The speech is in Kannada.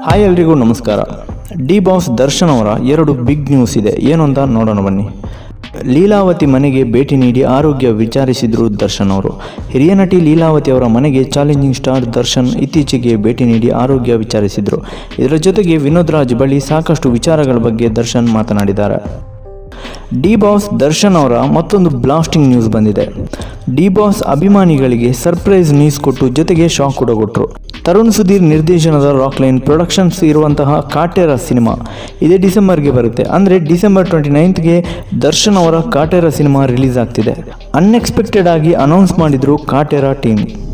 ಹಾಯ್ ಎಲ್ರಿಗೂ ನಮಸ್ಕಾರ ಡಿ ಬಾಸ್ ದರ್ಶನ್ ಅವರ ಎರಡು ಬಿಗ್ ನ್ಯೂಸ್ ಇದೆ ಏನು ಅಂತ ನೋಡೋಣ ಬನ್ನಿ ಲೀಲಾವತಿ ಮನೆಗೆ ಭೇಟಿ ನೀಡಿ ಆರೋಗ್ಯ ವಿಚಾರಿಸಿದ್ರು ದರ್ಶನ್ ಅವರು ಹಿರಿಯ ನಟಿ ಲೀಲಾವತಿ ಅವರ ಮನೆಗೆ ಚಾಲೆಂಜಿಂಗ್ ಸ್ಟಾರ್ ದರ್ಶನ್ ಇತ್ತೀಚೆಗೆ ಭೇಟಿ ನೀಡಿ ಆರೋಗ್ಯ ವಿಚಾರಿಸಿದ್ರು ಇದರ ಜೊತೆಗೆ ವಿನೋದ್ ರಾಜ್ ಬಳಿ ಸಾಕಷ್ಟು ವಿಚಾರಗಳ ಬಗ್ಗೆ ದರ್ಶನ್ ಮಾತನಾಡಿದ್ದಾರೆ ಡಿ ಬಾಸ್ ದರ್ಶನ್ ಅವರ ಮತ್ತೊಂದು ಬ್ಲಾಸ್ಟಿಂಗ್ ನ್ಯೂಸ್ ಬಂದಿದೆ ಡಿ ಬಾಸ್ ಅಭಿಮಾನಿಗಳಿಗೆ ಸರ್ಪ್ರೈಸ್ ನ್ಯೂಸ್ ಕೊಟ್ಟು ಜೊತೆಗೆ ಶಾಕ್ ಕೂಡ ಕೊಟ್ಟರು ತರುಣ್ ಸುಧೀರ್ ನಿರ್ದೇಶನದ ರಾಕ್ಲೈನ್ ಪ್ರೊಡಕ್ಷನ್ಸ್ ಇರುವಂತಹ ಕಾಟೇರ ಸಿನಿಮಾ ಇದೇ ಡಿಸೆಂಬರ್ಗೆ ಬರುತ್ತೆ ಅಂದರೆ ಡಿಸೆಂಬರ್ ಟ್ವೆಂಟಿ ನೈನ್ತ್ಗೆ ದರ್ಶನ್ ಅವರ ಕಾಟೇರ ಸಿನಿಮಾ ರಿಲೀಸ್ ಆಗ್ತಿದೆ ಅನ್ಎಕ್ಸ್ಪೆಕ್ಟೆಡ್ ಆಗಿ ಅನೌನ್ಸ್ ಮಾಡಿದ್ರು ಕಾಟೇರ ಟೀಮ್